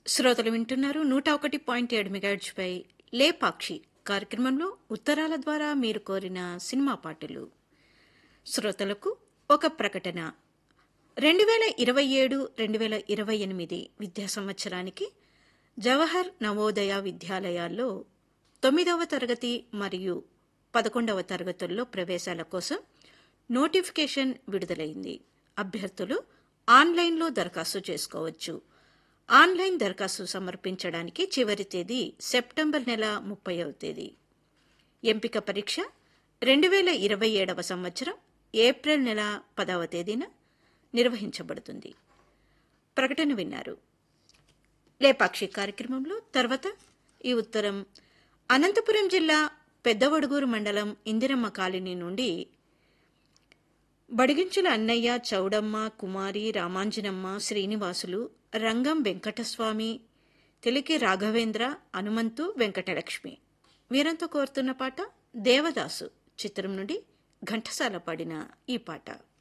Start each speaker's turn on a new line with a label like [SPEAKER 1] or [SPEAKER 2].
[SPEAKER 1] శ్రోతలు వింటున్నారు నూట ఒకటి పాయింట్ ఏడు మెగాహెర్ట్జ్పై లేపాక్షి కార్యక్రమంలో ఉత్తరాల ద్వారా మీరు కోరిన సినిమా పాటలు శ్రోతలకు ఒక ప్రకటన రెండు వేల ఇరవై ఏడు రెండు వేల ఇరవై ఎనిమిది విద్యా సంవత్సరానికి జవహర్ నవోదయ విద్యాలయాల్లో తొమ్మిదవ తరగతి మరియు పదకొండవ తరగతుల్లో ప్రవేశాల కోసం నోటిఫికేషన్ విడుదలైంది అభ్యర్థులు ఆన్లైన్లో దరఖాస్తు చేసుకోవచ్చు ఆన్లైన్ దరఖాస్తు సమర్పించడానికి చివరి తేదీ సెప్టెంబర్ నెల ముప్పైవ తేదీ ఎంపిక పరీక్ష రెండు వేల ఇరవై ఏడవ సంవత్సరం ఏప్రిల్ నెల పదవ తేదీన నిర్వహించబడుతుంది ప్రకటన విన్నారు లేపాక్షి కార్యక్రమంలో తర్వాత ఈ ఉత్తరం అనంతపురం జిల్లా పెద్దవడుగూరు మండలం ఇందిరమ్మ కాలనీ నుండి బడిగించుల అన్నయ్య చౌడమ్మ కుమారి రామాంజనమ్మ శ్రీనివాసులు రంగం వెంకటస్వామి తెలికి రాఘవేంద్ర హనుమంతు వెంకటలక్ష్మి వీరంతో కోరుతున్న పాట దేవదాసు చిత్రం నుండి ఘంటసాల పాడిన ఈ పాట